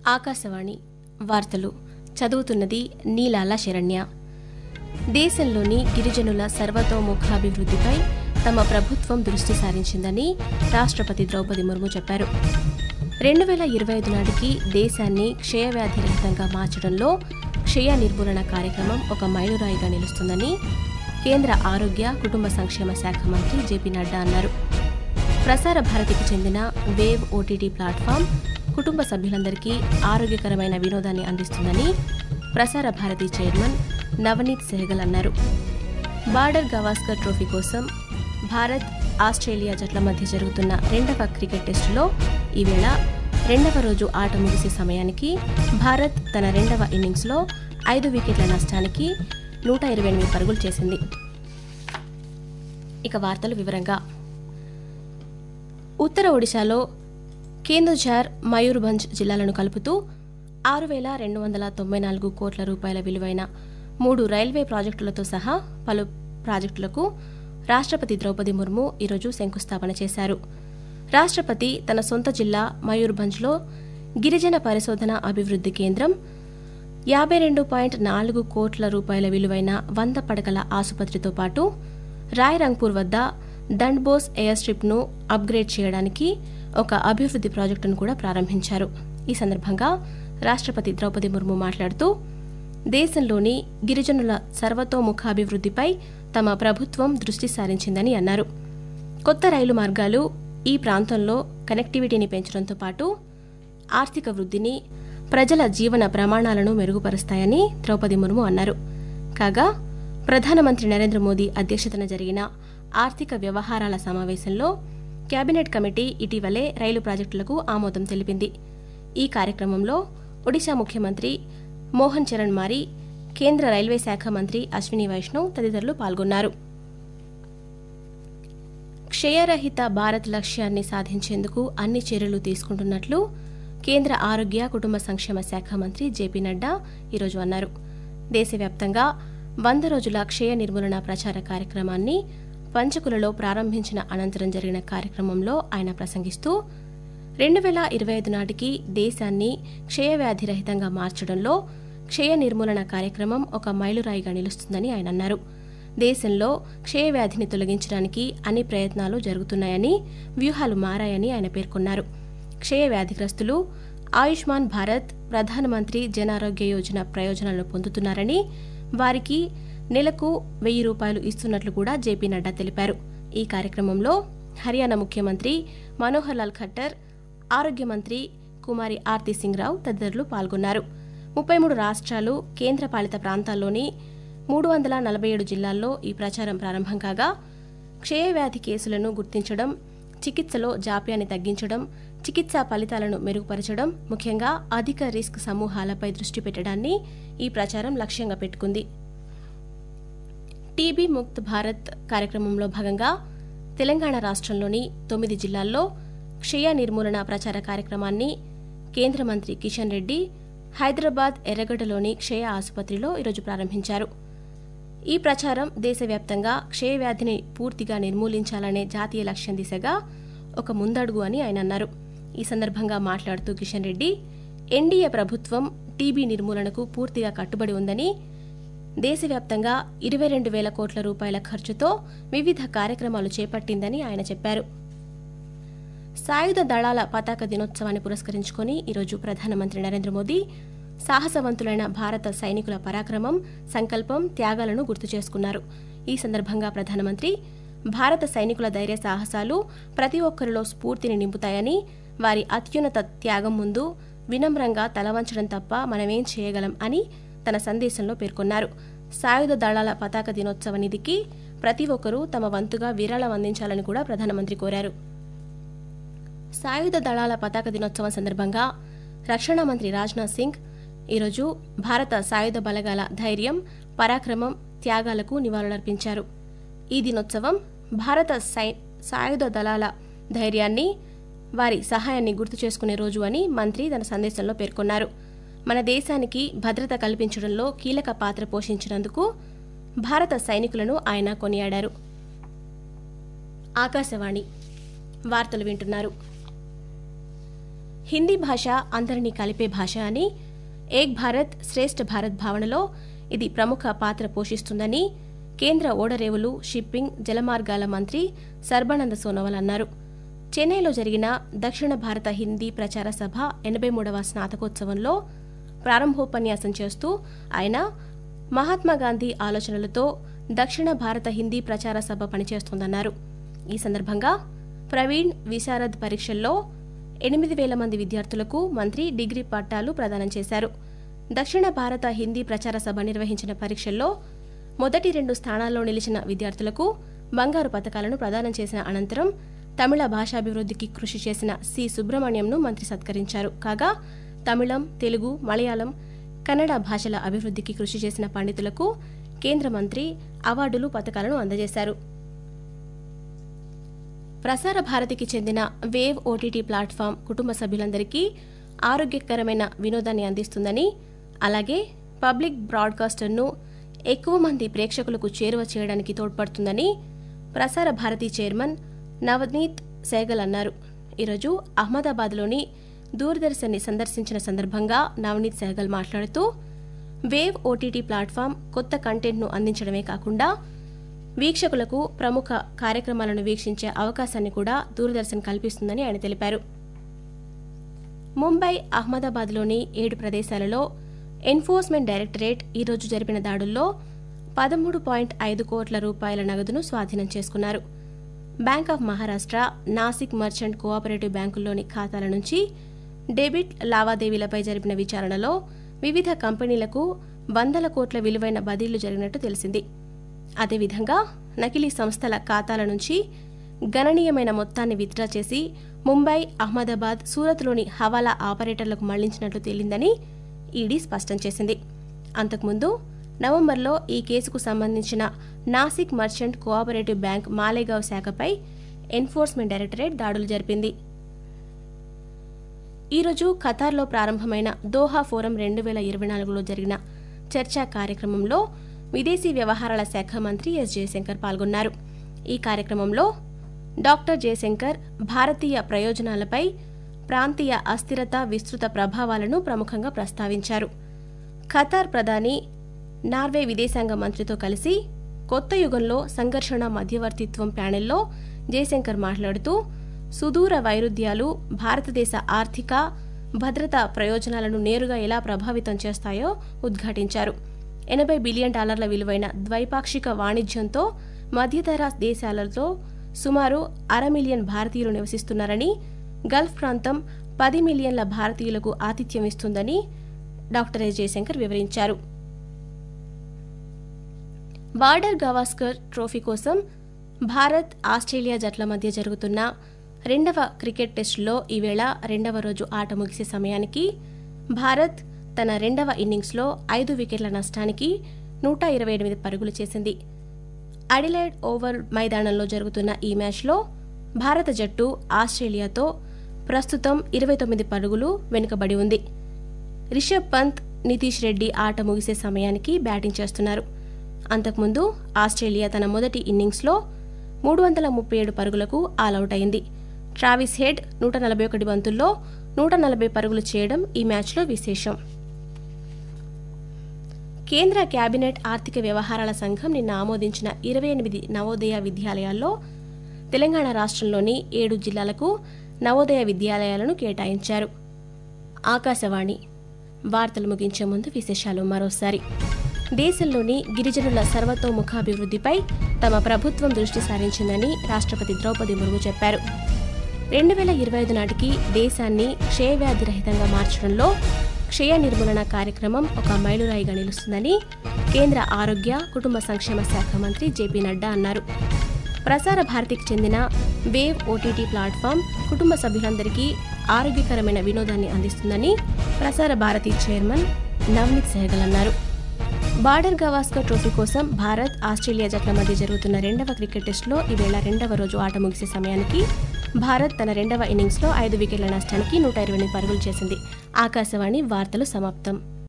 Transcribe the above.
ఆకాశవాణి వార్తలు చదువుతున్నది నీలాల శరణ్య దేశంలోని గిరిజనుల సర్వతోముఖాభివృద్ధిపై తమ ప్రభుత్వం దృష్టి సారించిందని రాష్ట్రపతి ద్రౌపది ముర్ము చెప్పారు రెండు వేల ఇరవై ఐదు నాటికి దేశాన్ని క్షయవ్యాధి రహితంగా మార్చడంలో క్షయ నిర్మూలన కార్యక్రమం ఒక మైలురాయిగా నిలుస్తుందని కేంద్ర ఆరోగ్య కుటుంబ సంక్షేమ శాఖ మంత్రి జేపీ నడ్డా అన్నారు ప్రసార భారతికి చెందిన వేవ్ ఓటీటీ ప్లాట్ఫామ్ కుటుంబ సభ్యులందరికీ ఆరోగ్యకరమైన వినోదాన్ని అందిస్తుందని ప్రసార భారతి చైర్మన్ నవనీత్ సెహగల్ అన్నారు బార్డర్ గవాస్కర్ ట్రోఫీ కోసం భారత్ ఆస్ట్రేలియా జట్ల మధ్య జరుగుతున్న రెండవ క్రికెట్ టెస్టులో ఈవేళ రెండవ రోజు ఆట ముగిసే సమయానికి భారత్ తన రెండవ ఇన్నింగ్స్లో ఐదు వికెట్ల నష్టానికి నూట ఇరవై ఎనిమిది పరుగులు చేసింది ఇక వార్తలు వివరంగా ఉత్తర ఒడిశాలో కేందుఝార్ మయూర్భంజ్ జిల్లాలను కలుపుతూ ఆరు వేల రెండు వందల తొంభై నాలుగు కోట్ల రూపాయల విలువైన మూడు రైల్వే ప్రాజెక్టులతో సహా పలు ప్రాజెక్టులకు రాష్ట్రపతి ద్రౌపది ముర్ము ఈరోజు శంకుస్థాపన చేశారు రాష్ట్రపతి తన సొంత జిల్లా మయూర్భంజ్లో గిరిజన పరిశోధన అభివృద్ధి కేంద్రం యాభై రెండు పాయింట్ నాలుగు కోట్ల రూపాయల విలువైన వంద పడకల ఆసుపత్రితో పాటు రాయ్రంగ్పూర్ వద్ద దండ్బోస్ ఎయిర్ స్ట్రిప్ను అప్గ్రేడ్ చేయడానికి ఒక అభివృద్ధి ప్రాజెక్టును కూడా ప్రారంభించారు ఈ సందర్భంగా రాష్ట్రపతి ద్రౌపది ముర్ము మాట్లాడుతూ దేశంలోని గిరిజనుల సర్వతోముఖాభివృద్ధిపై తమ ప్రభుత్వం దృష్టి సారించిందని అన్నారు కొత్త రైలు మార్గాలు ఈ ప్రాంతంలో కనెక్టివిటీని పెంచడంతో పాటు ఆర్థిక వృద్ధిని ప్రజల జీవన ప్రమాణాలను మెరుగుపరుస్తాయని ద్రౌపది ముర్ము అన్నారు కాగా ప్రధానమంత్రి నరేంద్ర మోదీ అధ్యక్షతన జరిగిన ఆర్థిక వ్యవహారాల సమావేశంలో కేబినెట్ కమిటీ ఇటీవలే రైలు ప్రాజెక్టులకు ఆమోదం తెలిపింది ఈ కార్యక్రమంలో ఒడిశా ముఖ్యమంత్రి మోహన్ చరణ్ మారి కేంద్ర రైల్వే శాఖ మంత్రి అశ్విని వైష్ణవ్ తదితరులు పాల్గొన్నారు క్షయరహిత భారత్ లక్ష్యాన్ని సాధించేందుకు అన్ని చర్యలు తీసుకుంటున్నట్లు కేంద్ర ఆరోగ్య కుటుంబ సంక్షేమ శాఖ మంత్రి జేపీ నడ్డా ఈరోజు అన్నారు దేశవ్యాప్తంగా వంద రోజుల క్షయ నిర్మూలన ప్రచార కార్యక్రమాన్ని పంచకులలో ప్రారంభించిన అనంతరం జరిగిన కార్యక్రమంలో ఆయన ప్రసంగిస్తూ రెండు వేల ఇరవై ఐదు నాటికి దేశాన్ని క్షయవ్యాధి రహితంగా మార్చడంలో క్షయ నిర్మూలన కార్యక్రమం ఒక మైలురాయిగా నిలుస్తుందని ఆయన అన్నారు దేశంలో క్షయవ్యాధిని తొలగించడానికి అన్ని ప్రయత్నాలు జరుగుతున్నాయని వ్యూహాలు మారాయని ఆయన పేర్కొన్నారు క్షయవ్యాధిగ్రస్తులు ఆయుష్మాన్ భారత్ ప్రధానమంత్రి జన ఆరోగ్య యోజన ప్రయోజనాలను పొందుతున్నారని వారికి నెలకు వెయ్యి రూపాయలు ఇస్తున్నట్లు కూడా జేపీ నడ్డా తెలిపారు ఈ కార్యక్రమంలో హర్యానా ముఖ్యమంత్రి మనోహర్ లాల్ ఖట్టర్ ఆరోగ్య మంత్రి కుమారి ఆర్తి సింగ్ రావు తదితరులు పాల్గొన్నారు ముప్పై మూడు రాష్ట్రాలు కేంద్రపాలిత ప్రాంతాల్లోని మూడు వందల నలభై ఏడు జిల్లాల్లో ఈ ప్రచారం ప్రారంభం కాగా క్షయవ్యాధి కేసులను గుర్తించడం చికిత్సలో జాప్యాన్ని తగ్గించడం చికిత్సా ఫలితాలను మెరుగుపరచడం ముఖ్యంగా అధిక రిస్క్ సమూహాలపై దృష్టి పెట్టడాన్ని ఈ ప్రచారం లక్ష్యంగా పెట్టుకుంది టీబీ ముక్త్ భారత్ కార్యక్రమంలో భాగంగా తెలంగాణ రాష్ట్రంలోని తొమ్మిది జిల్లాల్లో క్షయ నిర్మూలన ప్రచార కార్యక్రమాన్ని కేంద్ర మంత్రి కిషన్ రెడ్డి హైదరాబాద్ ఎర్రగడ్డలోని క్షయ ఆసుపత్రిలో ఈరోజు ప్రారంభించారు ఈ ప్రచారం దేశవ్యాప్తంగా క్షయవ్యాధిని పూర్తిగా నిర్మూలించాలనే జాతీయ లక్ష్యం దిశగా ఒక ముందడుగు అని ఆయన అన్నారు ఈ సందర్భంగా మాట్లాడుతూ కిషన్ రెడ్డి ఎన్డీఏ ప్రభుత్వం టీబీ నిర్మూలనకు పూర్తిగా కట్టుబడి ఉందని దేశవ్యాప్తంగా ఇరవై రెండు వేల కోట్ల రూపాయల ఖర్చుతో వివిధ కార్యక్రమాలు చేపట్టిందని ఆయన చెప్పారు సాయుధ దళాల పతాక దినోత్సవాన్ని పురస్కరించుకుని ఈరోజు ప్రధానమంత్రి నరేంద్ర మోదీ సాహసవంతులైన భారత సైనికుల పరాక్రమం సంకల్పం త్యాగాలను గుర్తు చేసుకున్నారు ఈ సందర్భంగా ప్రధానమంత్రి భారత సైనికుల ధైర్య సాహసాలు ప్రతి ఒక్కరిలో స్ఫూర్తిని నింపుతాయని వారి అత్యున్నత త్యాగం ముందు వినమ్రంగా తలవంచడం తప్ప మనమేం చేయగలం అని తన సందేశంలో పేర్కొన్నారు సాయుధ దళాల పతాక దినోత్సవ నిధికి ప్రతి ఒక్కరూ తమ వంతుగా విరాళం అందించాలని కూడా ప్రధానమంత్రి కోరారు సాయుధ దళాల పతాక దినోత్సవం సందర్భంగా రక్షణ మంత్రి రాజ్నాథ్ సింగ్ ఈరోజు భారత సాయుధ బలగాల ధైర్యం పరాక్రమం త్యాగాలకు నివాళులర్పించారు ఈ దినోత్సవం భారత సై సాయుధ దళాల ధైర్యాన్ని వారి సహాయాన్ని గుర్తు చేసుకునే రోజు అని మంత్రి తన సందేశంలో పేర్కొన్నారు మన దేశానికి భద్రత కల్పించడంలో కీలక పాత్ర పోషించినందుకు భారత సైనికులను ఆయన కొనియాడారు ఆకాశవాణి వార్తలు వింటున్నారు హిందీ భాష అందరినీ కలిపే భాష అని ఏక్ భారత్ శ్రేష్ఠ భారత్ భావనలో ఇది ప్రముఖ పాత్ర పోషిస్తుందని కేంద్ర ఓడరేవులు షిప్పింగ్ జలమార్గాల మంత్రి సర్బానంద సోనోవాల్ అన్నారు చెన్నైలో జరిగిన దక్షిణ భారత హిందీ ప్రచార సభ ఎనభై మూడవ స్నాతకోత్సవంలో ప్రారంభోపన్యాసం చేస్తూ ఆయన మహాత్మాగాంధీ ఆలోచనలతో దక్షిణ భారత హిందీ ప్రచార సభ పనిచేస్తోందన్నారు ఈ సందర్భంగా ప్రవీణ్ విశారద్ పరీక్షల్లో ఎనిమిది వేల మంది విద్యార్థులకు మంత్రి డిగ్రీ పట్టాలు ప్రదానం చేశారు దక్షిణ భారత హిందీ ప్రచార సభ నిర్వహించిన పరీక్షల్లో మొదటి రెండు స్థానాల్లో నిలిచిన విద్యార్థులకు బంగారు పథకాలను ప్రదానం చేసిన అనంతరం తమిళ భాషాభివృద్ధికి కృషి చేసిన సి సుబ్రహ్మణ్యంను మంత్రి సత్కరించారు కాగా తమిళం తెలుగు మలయాళం కన్నడ భాషల అభివృద్ధికి కృషి చేసిన పండితులకు కేంద్ర మంత్రి అవార్డులు పథకాలను అందజేశారు ప్రసార భారతికి చెందిన వేవ్ ఓటీటీ ప్లాట్ఫామ్ కుటుంబ సభ్యులందరికీ ఆరోగ్యకరమైన వినోదాన్ని అందిస్తుందని అలాగే పబ్లిక్ బ్రాడ్కాస్టర్ను ఎక్కువ మంది ప్రేక్షకులకు చేరువ చేయడానికి తోడ్పడుతుందని ప్రసార భారతి చైర్మన్ నవనీత్ సేగల్ అన్నారు ఈరోజు అహ్మదాబాద్లోని దూరదర్శన్ని సందర్శించిన సందర్భంగా నవనీత్ సేగల్ మాట్లాడుతూ వేవ్ ఓటీటీ ప్లాట్ఫామ్ కొత్త కంటెంట్ను అందించడమే కాకుండా వీక్షకులకు ప్రముఖ కార్యక్రమాలను వీక్షించే అవకాశాన్ని కూడా దూరదర్శన్ కల్పిస్తుందని ఆయన తెలిపారు ముంబై అహ్మదాబాద్లోని ఏడు ప్రదేశాలలో ఎన్ఫోర్స్మెంట్ డైరెక్టరేట్ ఈరోజు జరిపిన దాడుల్లో పదమూడు పాయింట్ ఐదు కోట్ల రూపాయల నగదును స్వాధీనం చేసుకున్నారు bank of Maharashtra Nashik merchant cooperative బ్యాంకుల్లోని ఖాతాల నుంచి డెబిట్ లావాదేవీలపై జరిపిన విచారణలో వివిధ కంపెనీలకు వందల కోట్ల విలువైన బదిలీలు జరిగినట్టు తెలిసింది అదేవిధంగా నకిలీ సంస్థల ఖాతాల నుంచి గణనీయమైన మొత్తాన్ని విత్డ్రా చేసి ముంబై అహ్మదాబాద్ సూరత్లోని హవాలా ఆపరేటర్లకు మళ్లించినట్లు తేలిందని ఈడీ స్పష్టం చేసింది అంతకుముందు నవంబర్లో ఈ కేసుకు సంబంధించిన Nashik merchant cooperative bank Malegaon శాఖపై ఎన్ఫోర్స్మెంట్ డైరెక్టరేట్ దాడులు జరిపింది ఈరోజు ఖతార్లో ప్రారంభమైన దోహా ఫోరం రెండు వేల ఇరవై నాలుగులో జరిగిన చర్చా కార్యక్రమంలో విదేశీ వ్యవహారాల శాఖ మంత్రి ఎస్ జయశంకర్ పాల్గొన్నారు ఈ కార్యక్రమంలో డాక్టర్ జయశంకర్ భారతీయ ప్రయోజనాలపై ప్రాంతీయ అస్థిరత విస్తృత ప్రభావాలను ప్రముఖంగా ప్రస్తావించారు ఖతార్ ప్రధాని నార్వే విదేశాంగ మంత్రితో కలిసి కొత్త యుగంలో సంఘర్షణ మధ్యవర్తిత్వం ప్యానెల్లో జయశంకర్ మాట్లాడుతూ సుదూర వైరుధ్యాలు భారతదేశ ఆర్థిక భద్రతా ప్రయోజనాలను నేరుగా ఎలా ప్రభావితం చేస్తాయో ఉద్ఘాటించారు ఎనభై బిలియన్ డాలర్ల విలువైన ద్వైపాక్షిక వాణిజ్యంతో మధ్యధరా దేశాలతో సుమారు అర మిలియన్ భారతీయులు నివసిస్తున్నారని గల్ఫ్ ప్రాంతం పది మిలియన్ల భారతీయులకు ఆతిథ్యం ఇస్తుందని డాక్టర్ ఎస్ జయశంకర్ వివరించారు బార్డర్ గవాస్కర్ ట్రోఫీ కోసం భారత్ ఆస్ట్రేలియా జట్ల మధ్య జరుగుతున్న రెండవ క్రికెట్ టెస్టులో ఈవేళ రెండవ రోజు ఆట ముగిసే సమయానికి భారత్ తన రెండవ ఇన్నింగ్స్లో ఐదు వికెట్ల నష్టానికి నూట ఇరవై ఎనిమిది పరుగులు చేసింది అడిలైడ్ ఓవర్ మైదానంలో జరుగుతున్న ఈ మ్యాచ్లో భారత జట్టు ఆస్ట్రేలియాతో ప్రస్తుతం ఇరవై తొమ్మిది పరుగులు వెనుకబడి ఉంది రిషబ్ పంత్ నితీష్ రెడ్డి ఆట ముగిసే సమయానికి బ్యాటింగ్ చేస్తున్నారు అంతకుముందు ఆస్ట్రేలియా తన మొదటి ఇన్నింగ్స్లో మూడు వందల ముప్పై ఏడు పరుగులకు ఆలౌట్ అయింది ట్రావిస్ హెడ్ నూట నలభై ఒకటి బంతుల్లో నూట నలభై పరుగులు చేయడం ఈ మ్యాచ్లో విశేషం కేంద్ర కేబినెట్ ఆర్థిక వ్యవహారాల సంఘం నిన్న ఆమోదించిన ఇరవై ఎనిమిది నవోదయ విద్యాలయాల్లో తెలంగాణ రాష్ట్రంలోని ఏడు జిల్లాలకు నవోదయ విద్యాలయాలను కేటాయించారు ఆకాశవాణి వార్తలు ముగించే ముందు విశేషాలు మరోసారి దేశంలోని గిరిజనుల సర్వతోముఖాభివృద్ధిపై తమ ప్రభుత్వం దృష్టి సారించిందని రాష్ట్రపతి ద్రౌపది ముర్ము చెప్పారు రెండు వేల ఇరవై ఐదు నాటికి దేశాన్ని క్షయవ్యాధి రహితంగా మార్చడంలో క్షయ నిర్మూలన కార్యక్రమం ఒక మైలురాయిగా నిలుస్తుందని కేంద్ర ఆరోగ్య కుటుంబ సంక్షేమ శాఖ మంత్రి జేపీ నడ్డా అన్నారు ప్రసార భారతికి చెందిన వేవ్ ఓటీటీ ప్లాట్ఫామ్ కుటుంబ సభ్యులందరికీ ఆరోగ్యకరమైన వినోదాన్ని అందిస్తుందని ప్రసార భారతి చైర్మన్ నవనీత్ సెహగల్ అన్నారు బార్డర్ గవాస్కర్ ట్రోఫీ కోసం భారత్ ఆస్ట్రేలియా జట్ల మధ్య జరుగుతున్న రెండవ క్రికెట్ టెస్టులో ఈవేళ రెండవ రోజు ఆట ముగిసే సమయానికి భారత్ తన రెండవ ఇన్నింగ్స్లో ఐదు వికెట్ల నష్టానికి నూట ఇరవై ఎనిమిది పరుగులు చేసింది ఆకాశవాణి వార్తలు సమాప్తం